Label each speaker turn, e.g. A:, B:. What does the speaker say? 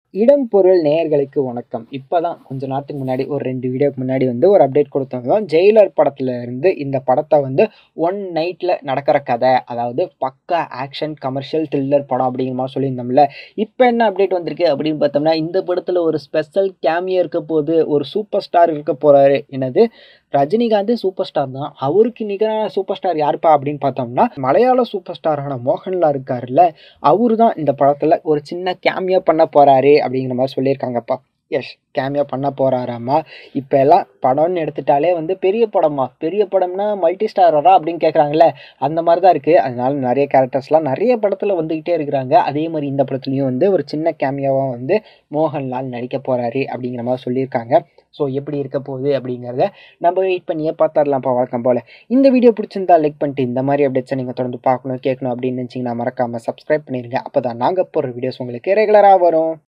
A: இடம் பொருள் நேயர்களுக்கு வணக்கம் இப்போ தான் கொஞ்ச நேரத்துக்கு முன்னாடி ஒரு ரெண்டு வீடியோக்கு முன்னாடி வந்து ஒரு அப்டேட் கொடுத்தோம் ஜெயிலர் படத்துல இருந்து இந்த படத்தை வந்து ஒன் நைட்டில் நடக்கிற கதை அதாவது பக்கா ஆக்ஷன் கமர்ஷியல் த்ரில்லர் படம் அப்படிங்கிற மாதிரி சொல்லியிருந்தோம்ல இப்போ என்ன அப்டேட் வந்திருக்கு அப்படின்னு பார்த்தோம்னா இந்த படத்தில் ஒரு ஸ்பெஷல் கேமியோ இருக்க போது ஒரு சூப்பர் ஸ்டார் இருக்க போகிறாரு என்னது ரஜினிகாந்த் சூப்பர் ஸ்டார் தான் அவருக்கு நிகரான சூப்பர் ஸ்டார் யாருப்பா அப்படின்னு பார்த்தோம்னா மலையாள சூப்பர் ஸ்டாரான மோகன்லால் இருக்காருல்ல அவரு தான் இந்த படத்தில் ஒரு சின்ன கேமியோ பண்ண போகிறாரு அப்படிங்கிற மாதிரி சொல்லியிருக்காங்கப்பா எஸ் கேமியோ பண்ண போகிறாராம்மா இப்போ எல்லாம் படம்னு எடுத்துட்டாலே வந்து பெரிய படமா பெரிய படம்னா மல்டி ஸ்டாரரா அப்படின்னு கேட்குறாங்கல்ல அந்த மாதிரி தான் இருக்குது அதனால நிறைய கேரக்டர்ஸ்லாம் நிறைய படத்தில் வந்துக்கிட்டே இருக்கிறாங்க அதே மாதிரி இந்த படத்துலையும் வந்து ஒரு சின்ன கேமியோவாக வந்து மோகன்லால் நடிக்க போகிறாரு அப்படிங்கிற மாதிரி சொல்லியிருக்காங்க ஸோ எப்படி இருக்க போகுது அப்படிங்கிறத நம்ம வெயிட் பண்ணியே பார்த்துடலாம்ப்பா வழக்கம் போல் இந்த வீடியோ பிடிச்சிருந்தா லைக் பண்ணிட்டு இந்த மாதிரி அப்டேட்ஸை நீங்கள் தொடர்ந்து பார்க்கணும் கேட்கணும் அப்படின்னு நினச்சிங்கன்னா மறக்காமல் சப்ஸ்கிரைப் பண்ணிடுங்க அப்போ தான் நாங்கள் போடுற வீடியோஸ் உங்களுக்கு ரெகுலராக வரும்